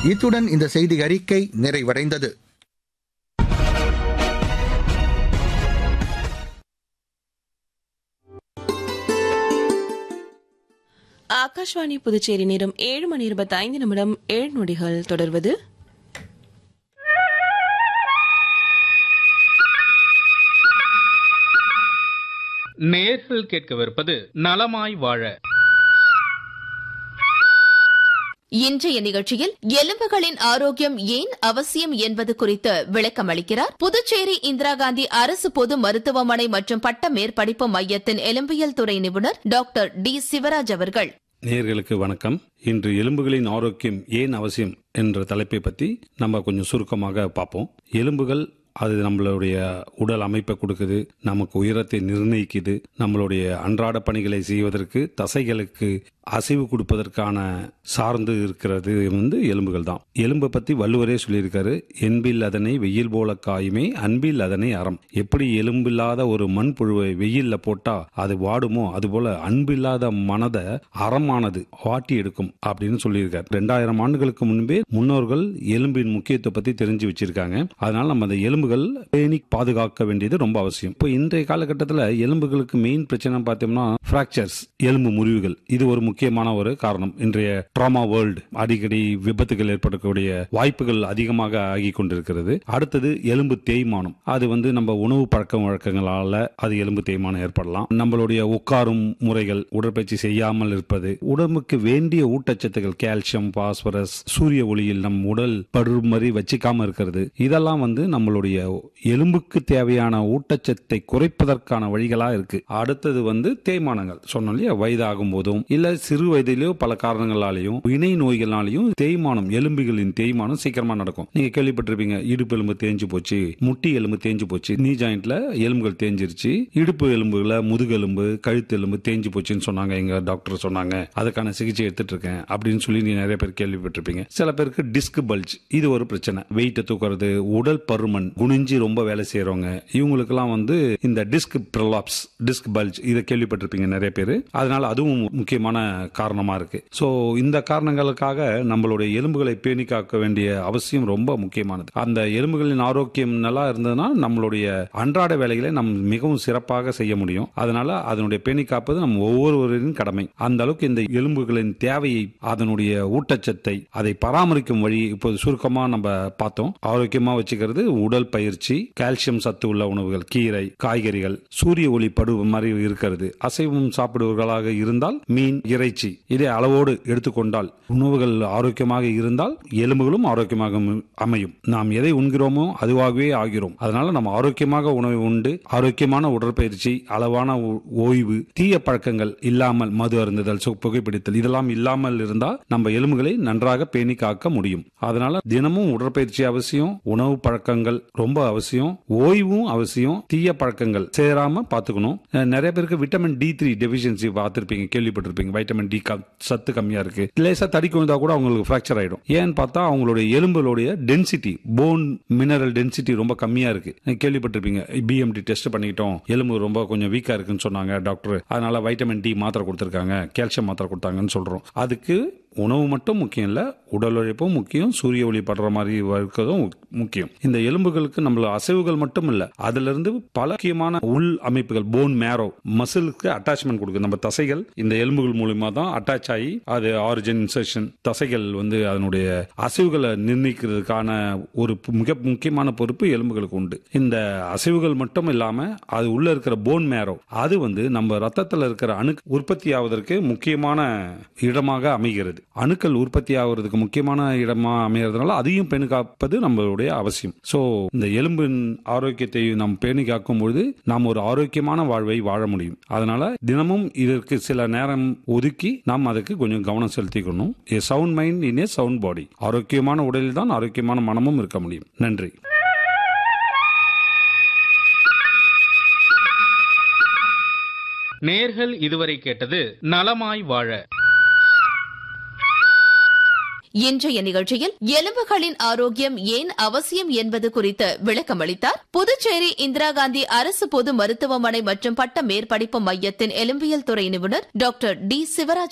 இத்துடன் இந்த செய்தி அறிக்கை நிறைவடைந்தது ஆகாஷ்வாணி புதுச்சேரி நேரம் ஏழு மணி இருபத்தி ஐந்து நிமிடம் ஏழு நொடிகள் தொடர்வது நேர்கள் கேட்கவிருப்பது நலமாய் வாழ இன்றைய நிகழ்ச்சியில் எலும்புகளின் ஆரோக்கியம் ஏன் அவசியம் என்பது குறித்து விளக்கம் அளிக்கிறார் புதுச்சேரி இந்திரா காந்தி அரசு பொது மருத்துவமனை மற்றும் பட்ட மேற்படிப்பு மையத்தின் எலும்பியல் துறை நிபுணர் டாக்டர் டி சிவராஜ் அவர்கள் நேயர்களுக்கு வணக்கம் இன்று எலும்புகளின் ஆரோக்கியம் ஏன் அவசியம் என்ற தலைப்பை பற்றி நம்ம கொஞ்சம் சுருக்கமாக பார்ப்போம் எலும்புகள் அது நம்மளுடைய உடல் அமைப்பை கொடுக்குது நமக்கு உயரத்தை நிர்ணயிக்குது நம்மளுடைய அன்றாட பணிகளை செய்வதற்கு தசைகளுக்கு அசைவு கொடுப்பதற்கான சார்ந்து இருக்கிறது வந்து எலும்புகள் தான் எலும்பை பற்றி வள்ளுவரே சொல்லியிருக்காரு என்பில் அதனை வெயில் போல காயுமே அன்பில் அதனை அறம் எப்படி எலும்பில்லாத ஒரு மண்புழுவை வெயில்ல போட்டா அது வாடுமோ அதுபோல அன்பில்லாத மனதை அறமானது வாட்டி எடுக்கும் அப்படின்னு சொல்லியிருக்காரு ரெண்டாயிரம் ஆண்டுகளுக்கு முன்பே முன்னோர்கள் எலும்பின் முக்கியத்துவத்தை பத்தி தெரிஞ்சு வச்சிருக்காங்க அதனால நம்ம அந்த எலும்புகள் பேணி பாதுகாக்க வேண்டியது ரொம்ப அவசியம் இப்போ இன்றைய காலகட்டத்தில் எலும்புகளுக்கு மெயின் பிரச்சனை பார்த்தோம்னா பிராக்சர்ஸ் எலும்பு முறிவுகள் இது ஒரு முக்கியமான ஒரு காரணம் இன்றைய ட்ராமா வேர்ல்டு அடிக்கடி விபத்துகள் ஏற்படக்கூடிய வாய்ப்புகள் அதிகமாக ஆகி கொண்டிருக்கிறது அடுத்தது எலும்பு தேய்மானம் அது வந்து நம்ம உணவு பழக்க வழக்கங்களால அது எலும்பு தேய்மானம் ஏற்படலாம் நம்மளுடைய உட்காரும் முறைகள் உடற்பயிற்சி செய்யாமல் இருப்பது உடம்புக்கு வேண்டிய ஊட்டச்சத்துக்கள் கால்சியம் பாஸ்பரஸ் சூரிய ஒளியில் நம் உடல் படுமறி வச்சுக்காம இருக்கிறது இதெல்லாம் வந்து நம்மளுடைய எலும்புக்கு தேவையான ஊட்டச்சத்தை குறைப்பதற்கான வழிகளா இருக்கு அடுத்தது வந்து தேய்மானங்கள் சொன்னோம் இல்லையா வயதாகும் போதும் இல்ல சிறு வயதிலேயோ பல காரணங்களாலையும் இணை நோய்களாலையும் தேய்மானம் எலும்புகளின் தேய்மானம் சீக்கிரமா நடக்கும் நீங்க கேள்விப்பட்டிருப்பீங்க இடுப்பு எலும்பு தேஞ்சு போச்சு முட்டி எலும்பு தேஞ்சு போச்சு நீ ஜாயிண்ட்ல எலும்புகள் தேஞ்சிருச்சு இடுப்பு எலும்புல முதுகெலும்பு கழுத்து எலும்பு தேஞ்சு போச்சுன்னு சொன்னாங்க எங்க டாக்டர் சொன்னாங்க அதுக்கான சிகிச்சை எடுத்துட்டு இருக்கேன் அப்படின்னு சொல்லி நீ நிறைய பேர் கேள்விப்பட்டிருப்பீங்க சில பேருக்கு டிஸ்க் பல்ஜ் இது ஒரு பிரச்சனை வெயிட்டை தூக்குறது உடல் பருமன் குனிஞ்சு ரொம்ப வேலை செய்யறவங்க இவங்களுக்கெல்லாம் வந்து இந்த டிஸ்க் ப்ரலாப்ஸ் டிஸ்க் பல்ஜ் இதை கேள்விப்பட்டிருப்பீங்க நிறைய பேர் அதனால அதுவும் முக்கியமான காரணமா இருக்கு ஸோ இந்த காரணங்களுக்காக நம்மளுடைய எலும்புகளை பேணி காக்க வேண்டிய அவசியம் ரொம்ப முக்கியமானது அந்த எலும்புகளின் ஆரோக்கியம் நல்லா இருந்ததுன்னா நம்மளுடைய அன்றாட வேலைகளை நம் மிகவும் சிறப்பாக செய்ய முடியும் அதனால அதனுடைய பேணி காப்பது நம் ஒவ்வொருவரின் கடமை அந்த அளவுக்கு இந்த எலும்புகளின் தேவையை அதனுடைய ஊட்டச்சத்தை அதை பராமரிக்கும் வழி இப்போது சுருக்கமா நம்ம பார்த்தோம் ஆரோக்கியமா வச்சுக்கிறது உடல் பயிற்சி கால்சியம் சத்து உள்ள உணவுகள் கீரை காய்கறிகள் சூரிய ஒளி படு மாதிரி இருக்கிறது அசைவம் சாப்பிடுவர்களாக இருந்தால் மீன் இறைச்சி இதை அளவோடு எடுத்துக்கொண்டால் உணவுகள் ஆரோக்கியமாக இருந்தால் எலும்புகளும் ஆரோக்கியமாக அமையும் நாம் எதை உண்கிறோமோ அதுவாகவே ஆகிறோம் அதனால நம்ம ஆரோக்கியமாக உணவை உண்டு ஆரோக்கியமான உடற்பயிற்சி அளவான ஓய்வு தீய பழக்கங்கள் இல்லாமல் மது அருந்துதல் புகைப்பிடித்தல் இதெல்லாம் இல்லாமல் இருந்தால் நம்ம எலும்புகளை நன்றாக பேணி காக்க முடியும் அதனால தினமும் உடற்பயிற்சி அவசியம் உணவு பழக்கங்கள் ரொம்ப அவசியம் ஓய்வும் அவசியம் தீய பழக்கங்கள் சேராம பாத்துக்கணும் நிறைய பேருக்கு விட்டமின் டி த்ரீ டெபிஷியன்சி பார்த்திருப்பீங்க கேள்விப்பட்டிருப்பீங்க வைட்டமின் டி சத்து கம்மியா இருக்கு லேசா தடிக்கு வந்தா கூட அவங்களுக்கு பிராக்சர் ஆயிடும் ஏன்னு பார்த்தா அவங்களுடைய எலும்புகளுடைய டென்சிட்டி போன் மினரல் டென்சிட்டி ரொம்ப கம்மியா இருக்கு கேள்விப்பட்டிருப்பீங்க பிஎம்டி டெஸ்ட் பண்ணிக்கிட்டோம் எலும்பு ரொம்ப கொஞ்சம் வீக்கா இருக்குன்னு சொன்னாங்க டாக்டர் அதனால வைட்டமின் டி மாத்திரை கொடுத்திருக்காங்க கால்சியம் மாத்திரை கொடுத்தாங்கன்னு சொல்றோம் அதுக்கு உணவு மட்டும் முக்கியம் இல்லை உடல் உழைப்பும் முக்கியம் சூரிய ஒளி படுற மாதிரி இருக்கிறதும் முக்கியம் இந்த எலும்புகளுக்கு நம்மள அசைவுகள் மட்டும் இல்லை அதுல இருந்து பல முக்கியமான உள் அமைப்புகள் போன் மேரோ மசிலுக்கு அட்டாச்மெண்ட் கொடுக்குது நம்ம தசைகள் இந்த எலும்புகள் மூலியமா தான் அட்டாச் ஆகி அது ஆரிஜின் இன்சர்ஷன் தசைகள் வந்து அதனுடைய அசைவுகளை நிர்ணயிக்கிறதுக்கான ஒரு மிக முக்கியமான பொறுப்பு எலும்புகளுக்கு உண்டு இந்த அசைவுகள் மட்டும் இல்லாம அது உள்ள இருக்கிற போன் மேரோ அது வந்து நம்ம ரத்தத்தில் இருக்கிற அணு உற்பத்தி ஆவதற்கு முக்கியமான இடமாக அமைகிறது அணுக்கள் உற்பத்தி ஆகிறதுக்கு முக்கியமான இடமா அமைகிறதுனால அதையும் பேணி காப்பது நம்மளுடைய அவசியம் சோ இந்த எலும்பின் ஆரோக்கியத்தை நாம் பேணி காக்கும் பொழுது நாம் ஒரு ஆரோக்கியமான வாழ்வை வாழ முடியும் அதனால தினமும் இதற்கு சில நேரம் ஒதுக்கி நாம் அதுக்கு கொஞ்சம் கவனம் செலுத்திக்கணும் a sound mind in a sound body ஆரோக்கியமான உடலில் தான் ஆரோக்கியமான மனமும் இருக்க முடியும் நன்றி நேர்கள் இதுவரை கேட்டது நலமாய் வாழ இன்றைய நிகழ்ச்சியில் எலும்புகளின் ஆரோக்கியம் ஏன் அவசியம் என்பது குறித்து விளக்கம் அளித்தார் புதுச்சேரி இந்திரா காந்தி அரசு பொது மருத்துவமனை மற்றும் பட்ட மேற்படிப்பு மையத்தின் எலும்பியல் துறை நிபுணர் டாக்டர் டி சிவராஜ்